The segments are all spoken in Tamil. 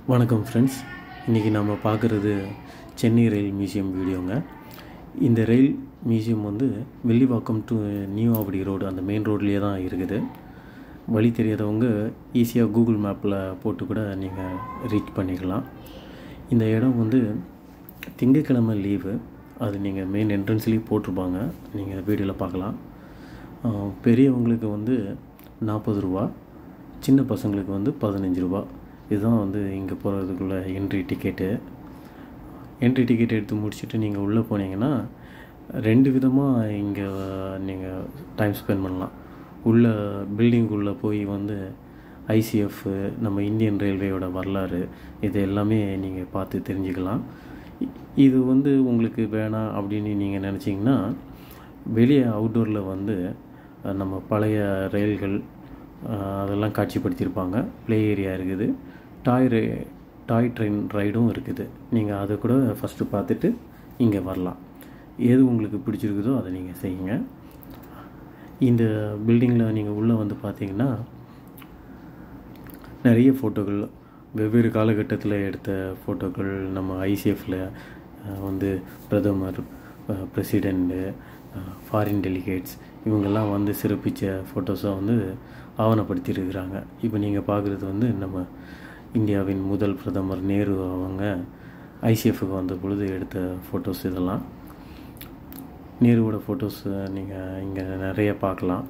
வணக்கம் ஃப்ரெண்ட்ஸ் இன்றைக்கி நம்ம பார்க்குறது சென்னை ரயில் மியூசியம் வீடியோங்க இந்த ரயில் மியூசியம் வந்து Vellivakkam to new Avadi road அந்த மெயின் ரோட்லேயே தான் இருக்குது வழி தெரியாதவங்க ஈஸியாக கூகுள் மேப்பில் போட்டு கூட நீங்கள் ரீச் பண்ணிக்கலாம் இந்த இடம் வந்து திங்கக்கிழமை லீவு அது நீங்கள் மெயின் என்ட்ரன்ஸ்லேயே போட்டிருப்பாங்க நீங்கள் வீடியோவில் பார்க்கலாம் ஆஹ் பெரியவங்களுக்கு வந்து நாற்பது ரூபா சின்ன பசங்களுக்கு வந்து பதினஞ்சு ரூபா இதுதான் வந்து இங்கே போகிறதுக்குள்ள என்ட்ரி டிக்கெட்டு என்ட்ரி டிக்கெட் எடுத்து முடிச்சுட்டு நீங்கள் உள்ளே போனீங்கன்னா ரெண்டு விதமாக இங்கே நீங்கள் டைம் ஸ்பெண்ட் பண்ணலாம் உள்ள பில்டிங்குள்ளே போய் வந்து ஐசிஎஃப் நம்ம இந்தியன் ரயில்வேயோட வரலாறு இது எல்லாமே நீங்கள் பார்த்து தெரிஞ்சுக்கலாம் இ- இது வந்து உங்களுக்கு வேணாம் அப்படின்னு நீங்கள் நினச்சிங்கன்னா வெளியே அவுட்டோரில் வந்து அஹ், நம்ம பழைய ரயில்கள் அஹ், அதெல்லாம் காட்சிப்படுத்தியிருப்பாங்க ப்ளே ஏரியா இருக்குது டாய் ரே டாய் ட்ரெயின் ரைடும் இருக்குது நீங்கள் அதை கூட ஃபஸ்ட்டு பார்த்துட்டு இங்கே வரலாம் எது உங்களுக்கு பிடிச்சிருக்குதோ அதை நீங்கள் செய்யுங்க இந்த பில்டிங்கில் நீங்கள் உள்ளே வந்து பார்த்தீங்கன்னா நிறைய ஃபோட்டோக்கள் வெவ்வேறு காலகட்டத்தில் எடுத்த ஃபோட்டோக்கள் நம்ம ஐசிஎஃப்பில் வந்து பிரதமர் பிரசிடெண்ட்டு ஃபாரின் டெலிகேட்ஸ் இவங்கெல்லாம் வந்து சிறப்பித்த ஃபோட்டோஸை வந்து ஆவணப்படுத்தியிருக்கிறாங்க இப்போ நீங்கள் பார்க்குறது வந்து நம்ம இந்தியாவின் முதல் பிரதமர் நேரு அவங்க ஐசிஎஃப்க்கு வந்த பொழுது எடுத்த ஃபோட்டோஸ் இதெல்லாம் நேருவோட ஃபோட்டோஸ் நீங்கள் இங்கே நிறைய பார்க்கலாம்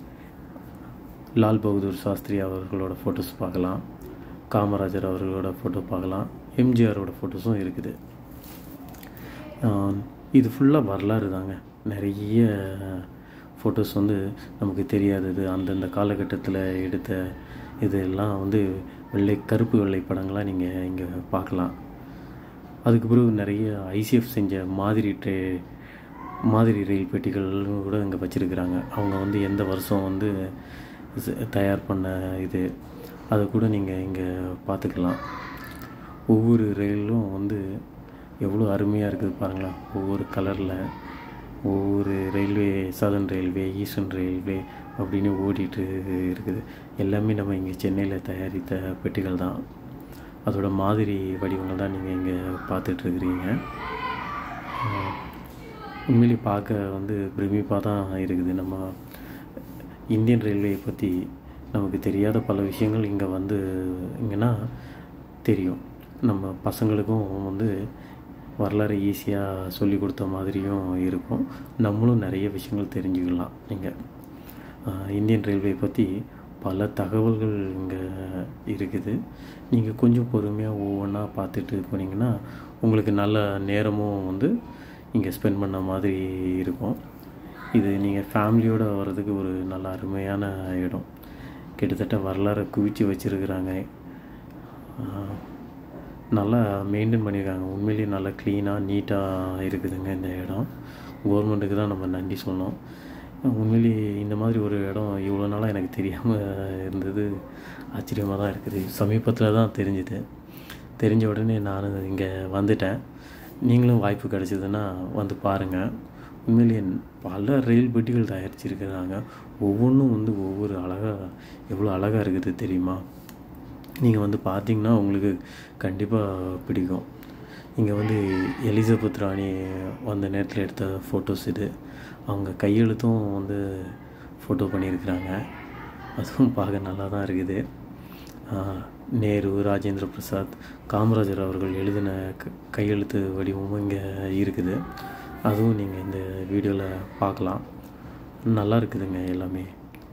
லால் பகதூர் சாஸ்திரி அவர்களோட ஃபோட்டோஸ் பார்க்கலாம் காமராஜர் அவர்களோட ஃபோட்டோ பார்க்கலாம் எம்ஜிஆரோட ஃபோட்டோஸும் இருக்குது ஆஹ் இது ஃபுல்லாக வரலாறு தாங்க நிறைய ஃபோட்டோஸ் வந்து நமக்கு தெரியாதது அந்தந்த காலகட்டத்தில் எடுத்த இதெல்லாம் வந்து வெள்ளை கருப்பு வெள்ளை படங்களாக நீங்கள் இங்கே பார்க்கலாம் அதுக்கு பிறகு நிறைய ஐசிஎஃப் செஞ்ச மாதிரி ட்ரே மாதிரி ரயில் பெட்டிகள் கூட இங்கே வச்சுருக்கிறாங்க அவங்க வந்து எந்த வருஷம் வந்து ச- தயார் பண்ண இது அதை கூட நீங்கள் இங்கே பார்த்துக்கலாம் ஒவ்வொரு ரயிலும் வந்து எவ்வளோ அருமையாக இருக்குது பாருங்களேன் ஒவ்வொரு கலரில் ஒவ்வொரு railway southern railway eastern railway அப்படின்னு ஓடிட்டு இருக்குது எல்லாமே நம்ம இங்கே சென்னையில் தயாரித்த பெட்டிகள் தான் அதோட மாதிரி வடிவங்கள் தான் நீங்கள் இங்கே பார்த்துட்ருக்குறீங்க உண்மையிலே பார்க்க வந்து பிரமிப்பாக தான் இருக்குது நம்ம இந்தியன் ரயில்வே பற்றி நமக்கு தெரியாத பல விஷயங்கள் இங்கே வந்து இங்கன்னா தெரியும் நம்ம பசங்களுக்கும் வந்து வரலாறு ஈஸியாக சொல்லி கொடுத்த மாதிரியும் இருக்கும் நம்மளும் நிறைய விஷயங்கள் தெரிஞ்சுக்கலாம் இங்கே இந்தியன் ரயில்வே பற்றி பல தகவல்கள் இங்கே இருக்குது நீங்கள் கொஞ்சம் பொறுமையாக ஒவ்வொன்றா பார்த்துட்டு போனீங்கன்னா உங்களுக்கு நல்ல நேரமும் வந்து இங்கே ஸ்பெண்ட் பண்ண மாதிரி இருக்கும் இது நீங்கள் ஃபேமிலியோடு வர்றதுக்கு ஒரு நல்ல அருமையான இடம் கிட்டத்தட்ட வரலாறை குவிச்சு வச்சுருக்குறாங்க நல்லா மெயின்டைன் பண்ணியிருக்காங்க உண்மையிலேயே நல்லா க்ளீனாக நீட்டாக இருக்குதுங்க இந்த இடம் கவர்மெண்ட்டுக்கு தான் நம்ம நன்றி சொல்லணும் உண்மையிலேயே இந்த மாதிரி ஒரு இடம் இவ்வளோ நாளாக எனக்கு தெரியாமல் இருந்தது ஆச்சரியமாக தான் இருக்குது சமீபத்தில் தான் தெரிஞ்சுது தெரிஞ்ச உடனே நான் இங்கே வந்துட்டேன் நீங்களும் வாய்ப்பு கிடச்சிதுன்னா வந்து பாருங்கள் உண்மையிலேயே பல ரயில் பெட்டிகள் தயாரிச்சிருக்கிறாங்க ஒவ்வொன்றும் வந்து ஒவ்வொரு அழகாக எவ்வளோ அழகாக இருக்குது தெரியுமா நீங்கள் வந்து பார்த்தீங்கன்னா உங்களுக்கு கண்டிப்பாக பிடிக்கும் இங்கே வந்து எலிசபெத் ராணி வந்த நேரத்தில் எடுத்த ஃபோட்டோஸ் இது அவங்க கையெழுத்தும் வந்து ஃபோட்டோ பண்ணியிருக்கிறாங்க அதுவும் பார்க்க நல்லா தான் இருக்குது ஆஹ், நேரு ராஜேந்திர பிரசாத் காமராஜர் அவர்கள் எழுதின க- கையெழுத்து வடிவமும் இங்கே இருக்குது அதுவும் நீங்கள் இந்த வீடியோவில் பார்க்கலாம் நல்லா இருக்குதுங்க எல்லாமே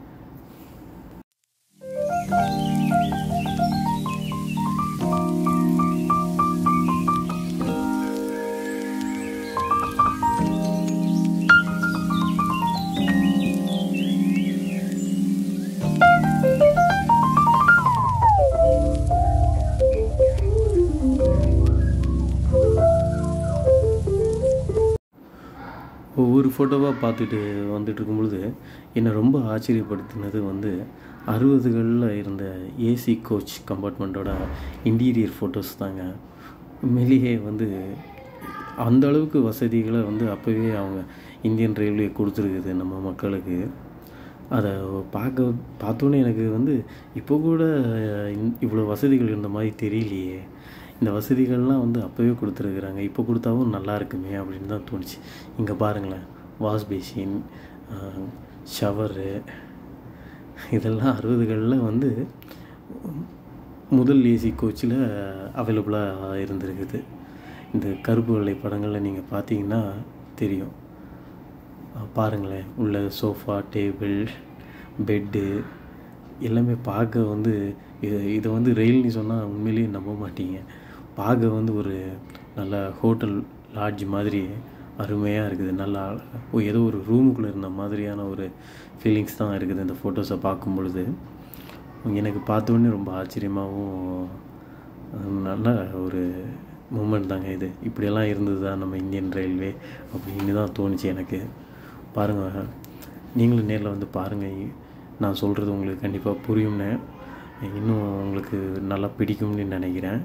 ஒவ்வொரு ஃபோட்டோவாக பார்த்துட்டு வந்துட்டு இருக்கும் பொழுது என்னை ரொம்ப ஆச்சரியப்படுத்தினது வந்து அறுபதுகளில் இருந்த ஏசி கோச் கம்பார்ட்மெண்ட்டோட இன்டீரியர் ஃபோட்டோஸ் தாங்க உண்மையிலேயே வந்து அந்த அளவுக்கு வசதிகளை வந்து அப்போவே அவங்க இந்தியன் ரயில்வே கொடுத்துருக்குது நம்ம மக்களுக்கு அதை பார்க்க பார்த்தோன்னே எனக்கு வந்து இப்போ கூட இந்- இவ்வளோ வசதிகள் இருந்த மாதிரி தெரியலையே இந்த வசதிகள்லாம் வந்து அப்போவே கொடுத்துருக்குறாங்க இப்போ கொடுத்தாவும் நல்லா இருக்குமே அப்படின்னு தான் தோணுச்சு இங்கே பாருங்களேன் வாஷ் பேசின் ஷவரு இதெல்லாம் அறுபதுகளில் வந்து முதல் ஏசி கோச்சில் அவைலபிளாக இருந்திருக்குது இந்த கருப்பு வெள்ளை படங்களில் நீங்கள் பார்த்தீங்கன்னா தெரியும் அஹ் பாருங்களேன் உள்ள சோஃபா டேபிள் பெட்டு எல்லாமே பார்க்க வந்து இது இது வந்து ரயில்னு சொன்னால் உண்மையிலேயே நம்ப மாட்டீங்க பார்க்க வந்து ஒரு நல்ல ஹோட்டல் லாட்ஜ் மாதிரி அருமையாக இருக்குது நல்லா ஓ, ஏதோ ஒரு ரூமுக்குள்ளே இருந்த மாதிரியான ஒரு ஃபீலிங்ஸ் தான் இருக்குது இந்த ஃபோட்டோஸை பார்க்கும் பொழுது எனக்கு பார்த்த உடனே ரொம்ப ஆச்சரியமாகவும் அஹ், நல்ல ஒரு மூமெண்ட் தாங்க இது இப்படியெல்லாம் இருந்தது தான் நம்ம இந்தியன் ரயில்வே அப்படின்னு தான் தோணுச்சு எனக்கு பாருங்கள் நீங்களும் நேரில் வந்து பாருங்கள் நான் சொல்கிறது உங்களுக்கு கண்டிப்பாக புரியும்னு இன்னும் உங்களுக்கு நல்லா பிடிக்கும்னு நினைக்கிறேன்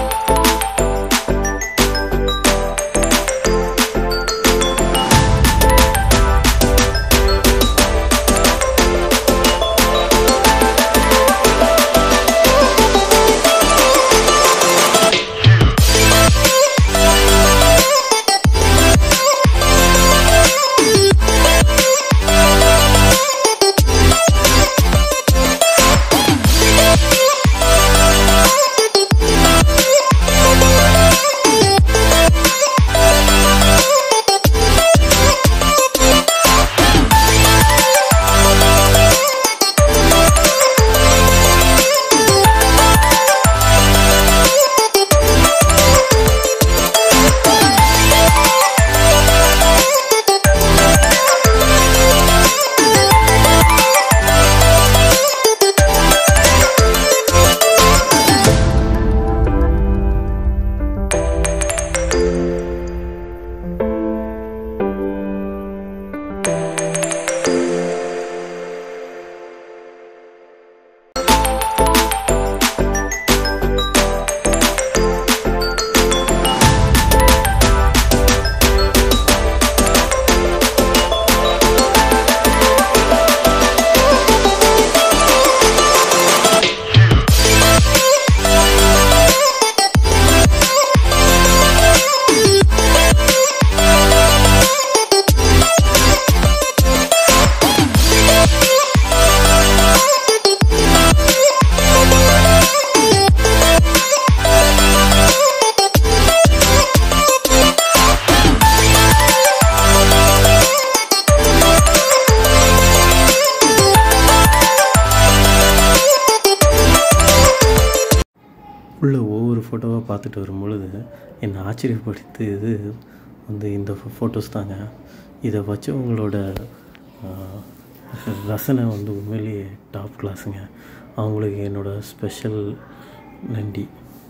உள்ள ஒவ்வொரு ஃபோட்டோவாக பார்த்துட்டு வரும் பொழுது என்னை ஆச்சரியப்படுத்தியது வந்து இந்த ஃபோட்டோஸ் தாங்க இதை வச்சவங்களோட ஆஹ், ரசனை வந்து உண்மையிலேயே டாப் கிளாஸுங்க அவங்களுக்கு என்னோடய ஸ்பெஷல் நன்றி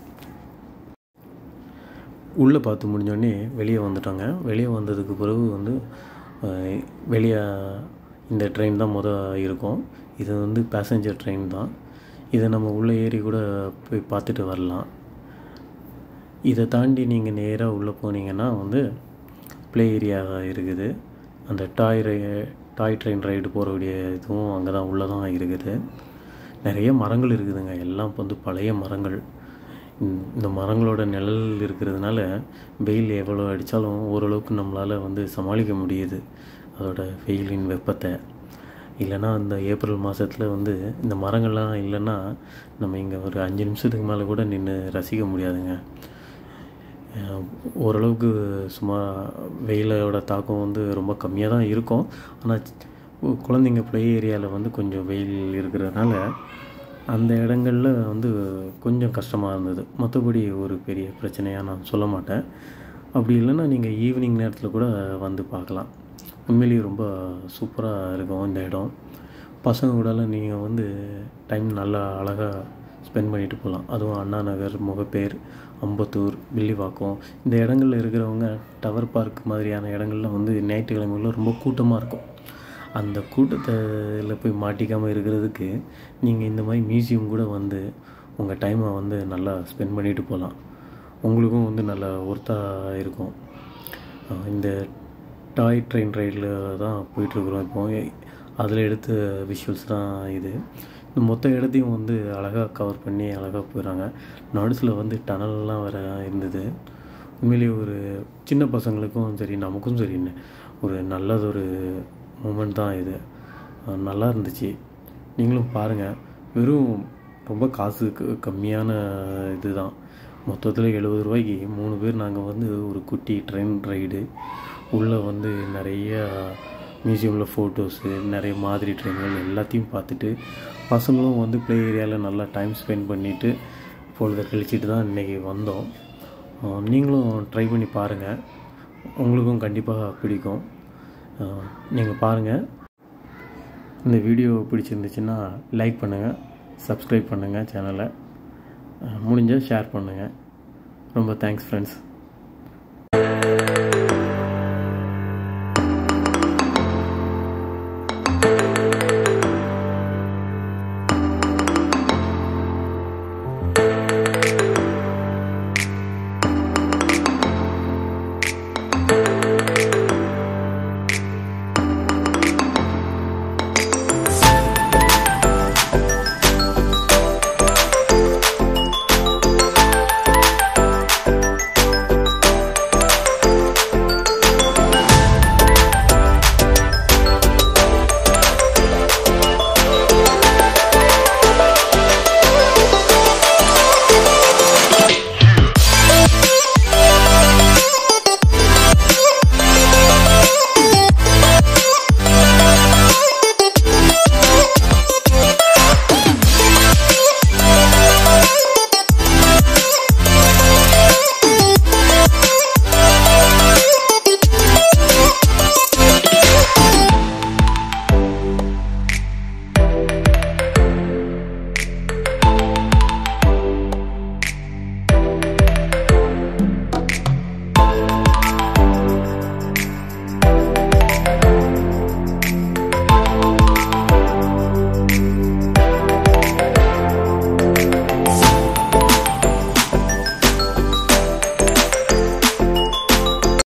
உள்ளே பார்த்து முடிஞ்சோடனே வெளியே வந்துட்டாங்க வெளியே வந்ததுக்கு பிறகு வந்து அஹ், வெளியே இந்த ட்ரெயின் தான் முத இருக்கும் இது வந்து பேசஞ்சர் ட்ரெயின் தான் இதை நம்ம உள்ளே ஏறி கூட போய் பார்த்துட்டு வரலாம் இதை தாண்டி நீங்கள் நேராக உள்ளே போனீங்கன்னா வந்து ப்ளே ஏரியா இருக்குது அந்த டாய் ரை டாய் ட்ரெயின் ரைடு போகக்கூடிய இதுவும் அங்கே தான் உள்ளே தான் இருக்குது நிறைய மரங்கள் இருக்குதுங்க எல்லாம் இப்ப வந்து பழைய மரங்கள் இந்த- இந்த மரங்களோட நிழல் இருக்கிறதுனால வெயில் எவ்வளோ அடித்தாலும் ஓரளவுக்கு நம்மளால் வந்து சமாளிக்க முடியுது அதோட வெயிலின் வெப்பத்தை இல்லைன்னா இந்த ஏப்ரல் மாதத்தில் வந்து இந்த மரங்கள்லாம் இல்லைன்னா நம்ம இங்கே ஒரு அஞ்சு நிமிஷத்துக்கு மேலே கூட நின்று ரசிக்க முடியாதுங்க அஹ் ஓரளவுக்கு சும்மா வெயிலோட தாக்கம் வந்து ரொம்ப கம்மியாக தான் இருக்கும் ஆனால் குழந்தைங்க ப்ளே ஏரியாவில் வந்து கொஞ்சம் வெயில் இருக்கிறதுனால அந்த இடங்கள்ல வந்து கொஞ்சம் கஷ்டமாக இருந்தது மற்றபடி ஒரு பெரிய பிரச்சனையாக நான் சொல்ல மாட்டேன் அப்படி இல்லைன்னா நீங்கள் ஈவினிங் நேரத்தில் கூட வந்து பார்க்கலாம் உண்மையிலேயே ரொம்ப சூப்பராக இருக்கும் இந்த இடம் பசங்க கூடலாம் நீங்கள் வந்து டைம் நல்லா அழகாக ஸ்பெண்ட் பண்ணிட்டு போகலாம் அதுவும் அண்ணா நகர் முகப்பேர் அம்பத்தூர் வில்லிவாக்கம் இந்த இடங்கள்ல இருக்கிறவங்க டவர் பார்க் மாதிரியான இடங்கள்ல வந்து ஞாயிற்றுக்கிழமைகளில் ரொம்ப கூட்டமாக இருக்கும் அந்த கூட்டத்தில் போய் மாட்டிக்காமல் இருக்கிறதுக்கு நீங்கள் இந்த மாதிரி மியூசியம் கூட வந்து உங்கள் டைமை வந்து நல்லா ஸ்பெண்ட் பண்ணிட்டு போகலாம் உங்களுக்கும் வந்து நல்ல ஒர்த்தாக இருக்கும் அஹ் இந்த டாய் ட்ரெயின் ரைடில் தான் போயிட்டுருக்குறோம் இப்போ அதில் எடுத்த விஷுவல்ஸ் தான் இது இந்த மொத்த இடத்தையும் வந்து அழகாக கவர் பண்ணி அழகாக போயிடறாங்க நடுசில் வந்து டனல்லாம் வேறு இருந்தது உண்மையிலேயே ஒரு சின்ன பசங்களுக்கும் சரி நமக்கும் சரி ஒரு நல்லதொரு மூமெண்ட் தான் இது நல்லா இருந்துச்சு நீங்களும் பாருங்கள் வெறும் ரொம்ப காசு கம்மியான இது தான் மொத்தத்தில் எழுபது ரூபாய்க்கு மூணு பேர் நாங்கள் வந்து ஒரு குட்டி ட்ரெயின் ரைடு உள்ளே வந்து நிறைய மியூசியமில் ஃபோட்டோஸு நிறைய மாதிரி ட்ரெயின்கள் எல்லாத்தையும் பார்த்துட்டு பசங்களும் வந்து ப்ளே ஏரியாவில் நல்லா டைம் ஸ்பெண்ட் பண்ணிவிட்டு பொழுதை கழிச்சிட்டு தான் இன்றைக்கி வந்தோம் நீங்களும் ட்ரை பண்ணி பாருங்கள் உங்களுக்கும் கண்டிப்பாக பிடிக்கும் நீங்கள் பாருங்கள் இந்த வீடியோ பிடிச்சிருந்துச்சுன்னா லைக் பண்ணுங்கள் சப்ஸ்கிரைப் பண்ணுங்கள் சேனலை முடிஞ்சால் ஷேர் பண்ணுங்கள் ரொம்ப தேங்க்ஸ் ஃப்ரெண்ட்ஸ்